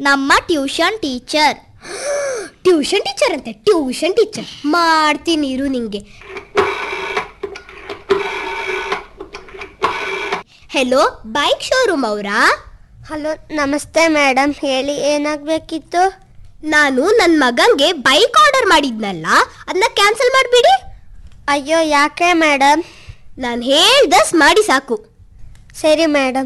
ನಮ್ಮ tuition teacher tuition teacher ಅಂತೆ tuition teacher ಮಾಡ್ತೀನಿ ಇರು ನಿಂಗೆ ಹೆಲೋ ಬೈಕ್ ಶೋರೂಮ್ ಅವರಾ ಹಲೋ ನಮಸ್ತೆ ಮೇಡಮ್ ಹೇಳಿ ಏನಾಗಬೇಕಿತ್ತು ನಾನು ನನ್ನ ಮಗಂಗೆ ಬೈಕ್ ಆರ್ಡರ್ ಮಾಡಿದ್ನಲ್ಲ ಅದನ್ನ ಕ್ಯಾನ್ಸಲ್ ಮಾಡಿಬಿಡಿ ಅಯ್ಯೋ ಯಾಕೆ ಮೇಡಮ್ ನಾನು ಹೇಳ್ದಸ್ ಮಾಡಿ ಸಾಕು ಸರಿ ಮೇಡಮ್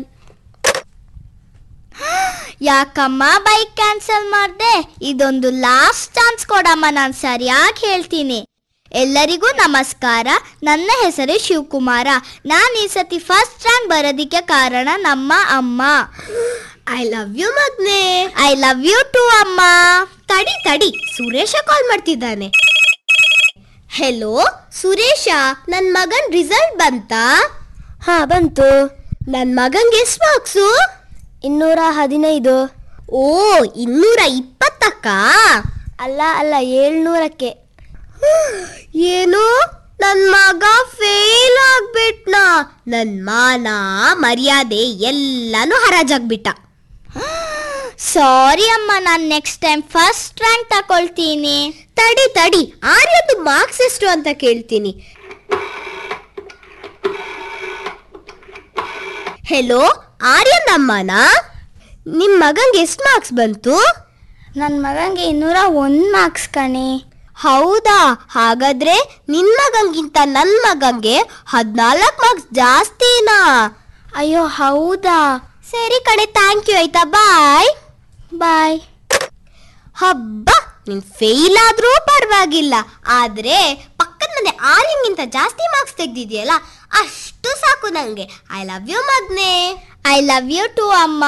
ಯಾಕಮ್ಮ ಬೈಕ್ ಕ್ಯಾನ್ಸಲ್ ಮಾಡ್ದೆ ಇದೊಂದು ಲಾಸ್ಟ್ ಚಾನ್ಸ್ ಕೊಡಮ್ಮ ನಾನು ಸರಿಯಾಗಿ ಹೇಳ್ತೀನಿ ಎಲ್ಲರಿಗೂ ನಮಸ್ಕಾರ ನನ್ನ ಹೆಸರು ಶಿವಕುಮಾರ ನಾನು ಈ ಸತಿ ಫಸ್ಟ್ ರ್ಯಾಂಕ್ ಬರೋದಕ್ಕೆ ಕಾರಣ ನಮ್ಮ ಅಮ್ಮ ಐ ಲವ್ ಯು ಮಗ್ನೆ ಐ ಲವ್ ಯು ಟು ಅಮ್ಮ ತಡಿ ತಡಿ ಸುರೇಶ ಕಾಲ್ ಮಾಡ್ತಿದ್ದಾನೆ ಹೆಲೋ ಸುರೇಶ ನನ್ನ ಮಗನ್ ರಿಸಲ್ಟ್ ಬಂತಾ ಹಾ ಬಂತು ನನ್ನ ಮಗಂಗೆ ಎಷ್ಟು ಮಾರ್ಕ್ಸು ಇನ್ನೂರ ಹದಿನೈದು ಓ ಇನ್ನೂರ ಇಪ್ಪತ್ತಕ್ಕ ಅಲ್ಲ ಅಲ್ಲ ಏಳ್ನೂರಕ್ಕೆ ಏನು ನನ್ ಮಗ ಫೇಲ್ ಆಗ್ಬಿಟ್ನಾ ನನ್ ಮಾನ ಮರ್ಯಾದೆ ಎಲ್ಲಾನು ಹರಾಜಾಗ್ಬಿಟ್ಟ ಸಾರಿ ಅಮ್ಮ ನಾನು ನೆಕ್ಸ್ಟ್ ಟೈಮ್ ಫಸ್ಟ್ ರ್ಯಾಂಕ್ ತಗೊಳ್ತೀನಿ ತಡಿ ತಡಿ ಆರ್ಯದ್ದು ಮಾರ್ಕ್ಸ್ ಎಷ್ಟು ಅಂತ ಕೇಳ್ತೀನಿ ಹೆಲೋ ಆರ್ಯನ್ ಅಮ್ಮನಾ ನಿಮ್ ಮಗಂಗೆ ಎಷ್ಟು ಮಾರ್ಕ್ಸ್ ಬಂತು ನನ್ನ ಮಗಂಗೆ ಇನ್ನೂರ ಒಂದು ಮಾರ್ಕ್ಸ್ ಕಣೆ ಹೌದಾ ಹಾಗಾದ್ರೆ ನಿನ್ ಮಗಂಗಿಂತ ನನ್ ಮಗಂಗೆ ಹದ್ನಾಲ್ಕು ಮಾರ್ಕ್ಸ್ ಜಾಸ್ತಿನಾ ಅಯ್ಯೋ ಹೌದಾ ಸರಿ ಕಣೆ ಥ್ಯಾಂಕ್ ಯು ಆಯ್ತಾ ಬಾಯ್ ಬಾಯ್ ಹಬ್ಬ ನೀನ್ ಫೇಲ್ ಆದ್ರೂ ಪರವಾಗಿಲ್ಲ ಆದ್ರೆ ಪಕ್ಕದ ಮನೆ ಆರ್ಯಂಗಿಂತ ಜಾಸ್ತಿ ಮಾರ್ಕ್ಸ್ ತೆಗ್ದಿದ್ಯಲ್ಲ ಅಷ್ಟು ಸಾಕು ನಂಗೆ ಐ ಲವ್ ಯು ಮಗ್ನೆ ಐ ಲವ್ ಯು ಟು ಅಮ್ಮ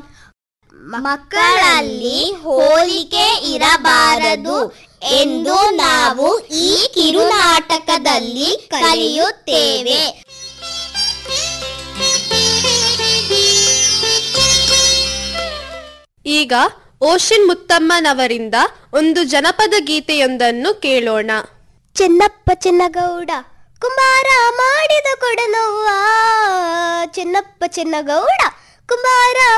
ಮಕ್ಕಳಲ್ಲಿ ಹೋಲಿಕೆ ಇರಬಾರದು ಎಂದು ನಾವು ಈ ಕಿರುನಾಟಕದಲ್ಲಿ ಕಲಿಯುತ್ತೇವೆ ಈಗ ಓಶನ್ ಮುತ್ತಮ್ಮನವರಿಂದ ಒಂದು ಜನಪದ ಗೀತೆಯೊಂದನ್ನು ಕೇಳೋಣ ಚೆನ್ನಪ್ಪ ಚೆನ್ನಗೌಡ ಕುಂಬಾರ ಮಾಡಿದ ಕೊಡನವ್ವ ಚೆನ್ನಪ್ಪ ಚೆನ್ನಗೌಡ ಕುಂಬಾರ